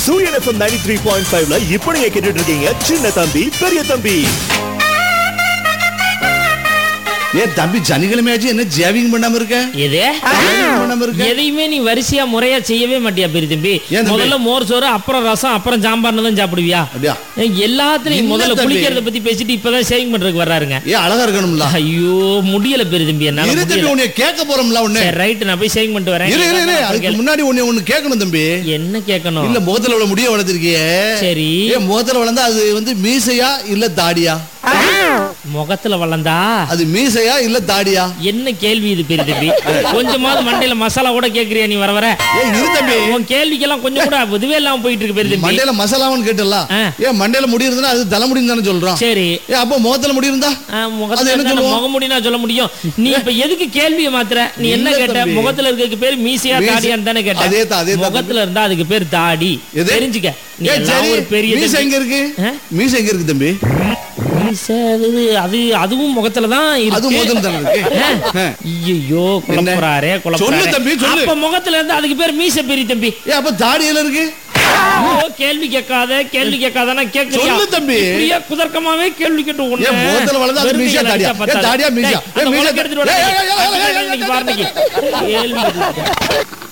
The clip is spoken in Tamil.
சூரியன் எஃப்எம் நைன்டி த்ரீ பாயிண்ட் ஃபைவ்ல இப்போ நீங்க கேட்டுட்டு இருக்கீங்க சின்ன தம்பி பெரிய தம்பி ஏன் தம்பி சனிக்கிழமையாச்சு என்ன ஜேவிங் பண்ணாம இருக்க எது ஜேவிங் பண்ணாம இருக்க எதையுமே நீ வரிசையா முறையா செய்யவே மாட்டியா பெரிய தம்பி ஏன் தம்பி? முதல்ல மோர் சோறு அப்புறம் ரசம் அப்புறம் சாம்பார்னு தான் சாப்பிடுவியா அப்படியா ஏன் எல்லாத்துலயும் இல்ல முதல்ல தம்பி. குளிக்கிறத பத்தி பேசிட்டு இப்பதான் ஷேவிங் பண்றதுக்கு வர்றாருங்க ஏன் அழகா இருக்கணும்ல ஐயோ முடியல பெரிய தம்பி என்னால இரு தம்பி முடியல உன்னைய கேட்க போறோம்ல உன்னை சரி ரைட் நான் போய் ஷேவிங் பண்ணிட்டு வரேன் இரு இரு இரு அப்புறம் அதுக்கு கேளு. முன்னாடி உன்னை ஒண்ணு கேட்கணும் தம்பி என்ன கேட்கணும் இல்ல முகத்துல உள்ள முடிய வளர்த்திருக்கியே சரி ஏன் முகத்துல வளர்ந்தா அது வந்து மீசையா இல்ல தாடியா முகத்துல வளர்ந்தா அது மீசையா இல்ல தாடியா என்ன கேள்வி இது பெரிய தம்பி கொஞ்சமாவது மண்டையில மசாலா கூட கேக்குறியா நீ வர வர ஏன் இரு தம்பி உன் கேள்விக்கெல்லாம் கொஞ்சம் கூட இதுவே இல்லாம போயிட்டு இருக்கு பெரிய தம்பி மண்டையில மசாலாவும் கேட்டல ஆ. ஏன் மண்டையில முடி இருந்தா அது தலைமுடின்னு தானே சொல்றோம் சரி ஏன் அப்ப முகத்துல முடி இருந்தா ஆ, அது முகத்துல என்ன இருந்தா சொல்லுவோம்? முகமுடி நான் சொல்ல முடியும் நீ இப்ப எதுக்கு கேள்வியை மாத்துற நீ என்ன இல்ல கேட்ட தம்பி. முகத்துல இருக்கிறதுக்கு பேர் மீசையா மீசை- தாடியான்னு தானே கேட்ட அதேதான், அதேதான் முகத்துல இருந்தா அதுக்கு பேர் தாடி எது? தெரிஞ்சுக்க நீ ஏன் எல்லாம் சரி ஒரு பெரிய மீசை தம்பி. எங்க இருக்கு ஆ? மீசை எங்க இருக்கு தம்பி மீசை அது அது அதுவும் முகத்துல தான் அது முதல்ல தானே இருக்கு ஆ. ஐயோ குழப்பறாரே சொல்லு தம்பி, குழப்பறாரே சொல்லு. அப்ப முகத்துல இருந்து அதுக்கு பேர் மீசை பெரிய தம்பி ஏன் அப்ப தாடியில இருக்கு ஐயோ, கேள்வி கேட்காத கேள்வி கேட்காதனா கேக்குறியா சொல்லு தம்பி. இப்படியே குதர்க்கமாவே கேள்வி கேட்டு உன்னை ஏன் முகத்துல வளர்ந்தா அது வெறும் மீசையா நீங்க தாடியா? நினைச்சா பத்தாது. ஏன் தாடியா மீசையா? டேய், ஏன் அந்த மீசை- உலக்க எடுத்துட்டு வா, ஏய், ஏய், ஏய், ஏய், டேய். ஏய், ஏய், இன்னைக்கு பாரு இன்னைக்கு. கேள்வி கேட்டு.